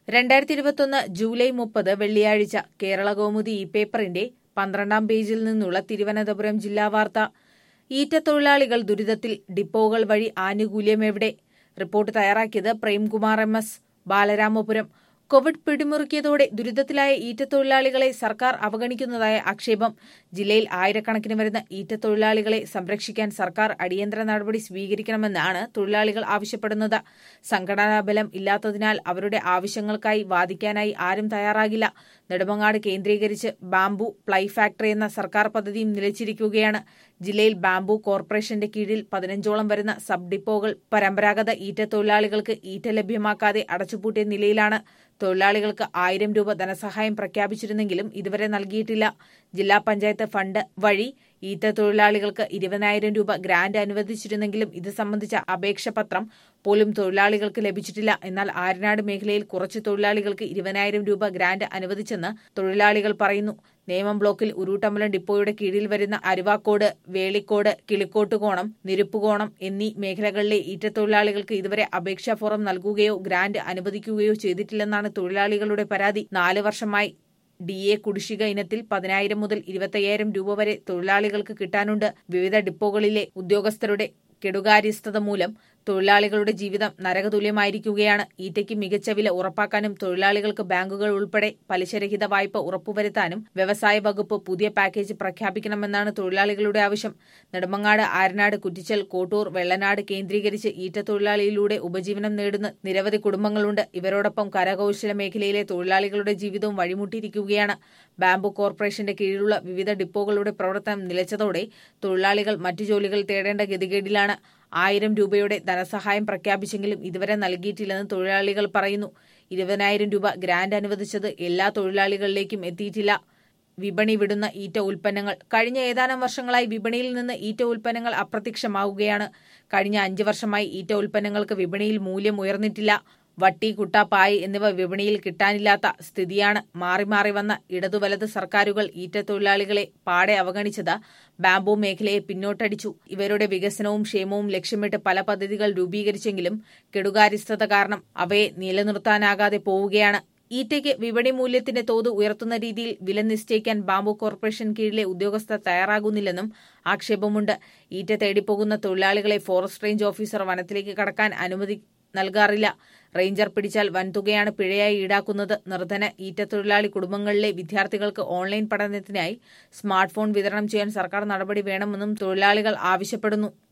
രണ്ടായിരത്തി ഇരുപത്തൊന്ന് ജൂലൈ മുപ്പത് വെള്ളിയാഴ്ച കേരള കൗമുദി ഈ പേപ്പറിന്റെ പന്ത്രണ്ടാം പേജിൽ നിന്നുള്ള തിരുവനന്തപുരം ജില്ലാ വാർത്ത ഈറ്റത്തൊഴിലാളികൾ ദുരിതത്തിൽ ഡിപ്പോകൾ വഴി ആനുകൂല്യം എവിടെ റിപ്പോർട്ട് തയ്യാറാക്കിയത് Premkumar M S Balaramapuram covid പിടിമുറുക്കിയതോടെ ദുരിതത്തിലായ ഈറ്റത്തൊഴിലാളികളെ സർക്കാർ അവഗണിക്കുന്നതായ ആക്ഷേപം ജില്ലയിൽ ആയിരക്കണക്കിന് വരുന്ന ഈറ്റത്തൊഴിലാളികളെ സംരക്ഷിക്കാൻ സർക്കാർ അടിയന്തര നടപടി സ്വീകരിക്കണമെന്നാണ് തൊഴിലാളികൾ ആവശ്യപ്പെടുന്നത് സംഘടനാ ബലം ഇല്ലാത്തതിനാൽ അവരുടെ ആവശ്യങ്ങൾക്കായി വാദിക്കാനായി ആരും തയ്യാറാകില്ല നെടുമങ്ങാട് കേന്ദ്രീകരിച്ച് ബാംബു പ്ലൈ ഫാക്ടറി എന്ന സർക്കാർ പദ്ധതിയും നിലച്ചിരിക്കുകയാണ് ജില്ലയിൽ ബാംബു കോർപ്പറേഷന്റെ കീഴിൽ പതിനഞ്ചോളം വരുന്ന സബ് ഡിപ്പോകൾ പരമ്പരാഗത ഈറ്റ തൊഴിലാളികൾക്ക് ഈറ്റ ലഭ്യമാക്കാതെ അടച്ചുപൂട്ടിയ നിലയിലാണ് തൊഴിലാളികൾക്ക് ആയിരം രൂപ ധനസഹായം പ്രഖ്യാപിച്ചിരുന്നെങ്കിലും ഇതുവരെ നൽകിയിട്ടില്ല ജില്ലാ പഞ്ചായത്ത് ഫണ്ട് വഴി ഈറ്റ തൊഴിലാളികൾക്ക് ഇരുപതിനായിരം രൂപ ഗ്രാന്റ് അനുവദിച്ചിരുന്നെങ്കിലും ഇത് സംബന്ധിച്ച അപേക്ഷപത്രം പോലും തൊഴിലാളികൾക്ക് ലഭിച്ചിട്ടില്ല എന്നാൽ ആരനാട് മേഖലയിൽ കുറച്ച് തൊഴിലാളികൾക്ക് ഇരുപതിനായിരം രൂപ ഗ്രാന്റ് അനുവദിച്ചെന്ന് തൊഴിലാളികൾ പറയുന്നു നേമം ബ്ലോക്കിൽ ഉരുട്ടമ്പലം ഡിപ്പോയുടെ കീഴിൽ വരുന്ന അരുവാക്കോട് വേളിക്കോട് കിളിക്കോട്ടുകോണം നിരുപ്പുകോണം എന്നീ മേഖലകളിലെ ഈറ്റത്തൊഴിലാളികൾക്ക് ഇതുവരെ അപേക്ഷാ ഫോറം നൽകുകയോ ഗ്രാന്റ് അനുവദിക്കുകയോ ചെയ്തിട്ടില്ലെന്നാണ് തൊഴിലാളികളുടെ പരാതി നാല് വർഷമായി ഡി എ കുടിശ്ശിക ഇനത്തിൽ പതിനായിരം മുതൽ ഇരുപത്തയ്യായിരം രൂപ വരെ തൊഴിലാളികൾക്ക് കിട്ടാനുണ്ട് വിവിധ ഡിപ്പോകളിലെ ഉദ്യോഗസ്ഥരുടെ കെടുകാര്യസ്ഥത മൂലം തൊഴിലാളികളുടെ ജീവിതം നരകതുല്യമായിരിക്കുകയാണ് ഈറ്റയ്ക്ക് മികച്ച വില ഉറപ്പാക്കാനും തൊഴിലാളികൾക്ക് ബാങ്കുകൾ ഉൾപ്പെടെ പലിശരഹിത വായ്പ ഉറപ്പുവരുത്താനും വ്യവസായ വകുപ്പ് പുതിയ പാക്കേജ് പ്രഖ്യാപിക്കണമെന്നാണ് തൊഴിലാളികളുടെ ആവശ്യം നെടുമങ്ങാട് ആരനാട് കുറ്റിച്ചൽ കോട്ടൂർ വെള്ളനാട് കേന്ദ്രീകരിച്ച് ഈറ്റ തൊഴിലാളിയിലൂടെ ഉപജീവനം നേടുന്ന നിരവധി കുടുംബങ്ങളുണ്ട് ഇവരോടൊപ്പം കരകൌശല മേഖലയിലെ തൊഴിലാളികളുടെ ജീവിതവും വഴിമുട്ടിയിരിക്കുകയാണ് ബാംബു കോർപ്പറേഷന്റെ കീഴിലുള്ള വിവിധ ഡിപ്പോകളുടെ പ്രവർത്തനം നിലച്ചതോടെ തൊഴിലാളികൾ മറ്റു ജോലികൾ തേടേണ്ട ഗതികേടിലാണ് ആയിരം രൂപയുടെ ധനസഹായം പ്രഖ്യാപിച്ചെങ്കിലും ഇതുവരെ നൽകിയിട്ടില്ലെന്ന് തൊഴിലാളികൾ പറയുന്നു ഇരുപതിനായിരം രൂപ ഗ്രാന്റ് അനുവദിച്ചത് എല്ലാ തൊഴിലാളികളിലേക്കും എത്തിയിട്ടില്ല വിപണി വിടുന്ന ഈറ്റ ഉൽപ്പന്നങ്ങൾ കഴിഞ്ഞ ഏതാനും വർഷങ്ങളായി വിപണിയിൽ നിന്ന് ഈറ്റ ഉൽപ്പന്നങ്ങൾ അപ്രത്യക്ഷമാവുകയാണ് കഴിഞ്ഞ അഞ്ച് വർഷമായി ഈറ്റ ഉൽപ്പന്നങ്ങൾക്ക് വിപണിയിൽ മൂല്യം ഉയർന്നിട്ടില്ല വട്ടി കുട്ട പായ് എന്നിവ വിപണിയിൽ കിട്ടാനില്ലാത്ത സ്ഥിതിയാണ് മാറി മാറി വന്ന ഇടതു വലത് സർക്കാരുകൾ ഈറ്റ തൊഴിലാളികളെ പാടെ അവഗണിച്ചത് ബാംബു മേഖലയെ പിന്നോട്ടടിച്ചു ഇവരുടെ വികസനവും ക്ഷേമവും ലക്ഷ്യമിട്ട് പല പദ്ധതികൾ രൂപീകരിച്ചെങ്കിലും കെടുകാര്യസ്ഥത കാരണം അവയെ നിലനിർത്താനാകാതെ പോവുകയാണ് ഈറ്റയ്ക്ക് വിപണി മൂല്യത്തിന്റെ തോത് ഉയർത്തുന്ന രീതിയിൽ വില നിശ്ചയിക്കാൻ ബാംബു കോർപ്പറേഷൻ കീഴിലെ ഉദ്യോഗസ്ഥർ തയ്യാറാകുന്നില്ലെന്നും ആക്ഷേപമുണ്ട് ഈറ്റ തേടിപ്പോകുന്ന തൊഴിലാളികളെ ഫോറസ്റ്റ് റേഞ്ച് ഓഫീസർ വനത്തിലേക്ക് കടക്കാൻ അനുമതി നൽകാറില്ല റേഞ്ചർ പിടിച്ചാൽ വൻതുകയാണ് പിഴയായി ഈടാക്കുന്നത് നിർധന ഈറ്റത്തൊഴിലാളി കുടുംബങ്ങളിലെ വിദ്യാർത്ഥികൾക്ക് ഓൺലൈൻ പഠനത്തിനായി സ്മാർട്ട് ഫോൺ വിതരണം ചെയ്യാൻ സർക്കാർ നടപടി വേണമെന്നും തൊഴിലാളികൾ ആവശ്യപ്പെടുന്നു